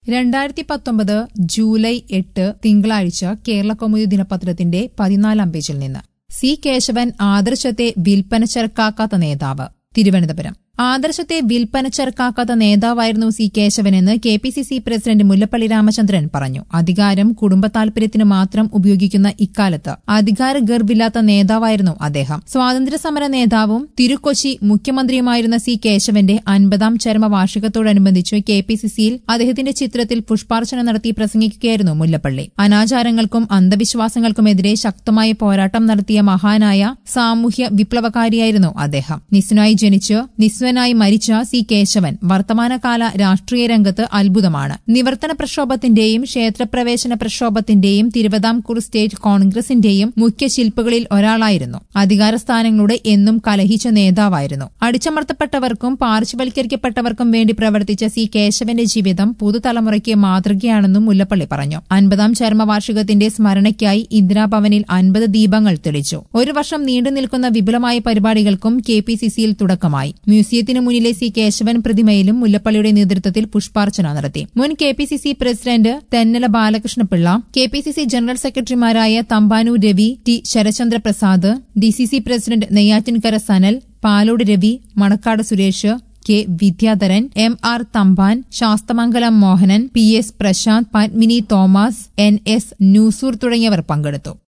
രണ്ടായിരത്തി പത്തൊമ്പത് ജൂലൈ എട്ട് തിങ്കളാഴ്ച കേരള കൗമുദി ദിനപത്രത്തിന്റെ പതിനാലാം പേജിൽ നിന്ന് സി കേശവൻ ആദർശത്തെ വിൽപ്പന ചെറുക്കാക്കാത്ത നേതാവ് തിരുവനന്തപുരം ആദർശത്തെ വിൽപ്പന ചെറുക്കാക്കാത്ത നേതാവായിരുന്നു സി കേശവനെന്ന് K P C C president Mullappally Ramachandran പറഞ്ഞു അധികാരം കുടുംബ താൽപര്യത്തിന് മാത്രം ഉപയോഗിക്കുന്ന ഇക്കാലത്ത് അധികാര ഗർവില്ലാത്ത നേതാവായിരുന്നു അദ്ദേഹം സ്വാതന്ത്ര്യസമര നേതാവും തിരുക്കൊച്ചി മുഖ്യമന്ത്രിയുമായിരുന്ന സി കേശവന്റെ അൻപതാം ചരമവാർഷികത്തോടനുബന്ധിച്ച് കെ പി സി സിയിൽ അദ്ദേഹത്തിന്റെ ചിത്രത്തിൽ പുഷ്പാർച്ചന നടത്തി പ്രസംഗിക്കുകയായിരുന്നു മുല്ലപ്പള്ളി അനാചാരങ്ങൾക്കും അന്ധവിശ്വാസങ്ങൾക്കുമെതിരെ ശക്തമായ പോരാട്ടം നടത്തിയ മഹാനായ സാമൂഹ്യ വിപ്ലവകാരിയായിരുന്നു അദ്ദേഹം നിസ്വനായി ജനിച്ച് നിസ്വനായി മരിച്ച സി കേശവൻ വർത്തമാനകാല രാഷ്ട്രീയ രംഗത്ത് അത്ഭുതമാണ് നിവർത്തന പ്രക്ഷോഭത്തിന്റെയും ക്ഷേത്രപ്രവേശന പ്രക്ഷോഭത്തിന്റെയും തിരുവിതാംകൂർ സ്റ്റേറ്റ് കോൺഗ്രസിന്റെയും മുഖ്യ ശില്പികളിൽ ഒരാളായിരുന്നു അധികാരസ്ഥാനങ്ങളുടെ എന്നും കലഹിച്ച നേതാവായിരുന്നു അടിച്ചമർത്തപ്പെട്ടവർക്കും പാർശ്വവൽക്കരിക്കപ്പെട്ടവർക്കും വേണ്ടി പ്രവർത്തിച്ച സി കേശവന്റെ ജീവിതം പുതുതലമുറയ്ക്ക് മാതൃകയാണെന്നും മുല്ലപ്പള്ളി പറഞ്ഞു അൻപതാം ചരമവാർഷികത്തിന്റെ സ്മരണയ്ക്കായി ഇന്ദിരാഭവനിൽ അൻപത് ദീപങ്ങൾ തെളിച്ചു ഒരു വർഷം നീണ്ടു നിൽക്കുന്ന വിപുലമായ പരിപാടികൾക്കും കെ പി സി സിയിൽ തുടക്കമായി മ്യൂസിയത്തിനു മുന്നിലെ സി കേശവൻ പ്രതിമയിലും മുല്ലപ്പള്ളിയുടെ നേതൃത്വത്തിൽ പുഷ്പാർച്ചന നടത്തി മുൻ K P C C president Thennala Balakrishnapillai K P C C general സെക്രട്ടറിമാരായ Thampanoor Ravi T Sarachandra Prasad D C C president Neyyattinkara Sanal Palode Ravi Manakkad Suresh K Vidyadharan M R Thampan Sasthamangalam Mohanan P S Prasanth Padmini Thomas N S Nusoor തുടങ്ങിയവർ പങ്കെടുത്തു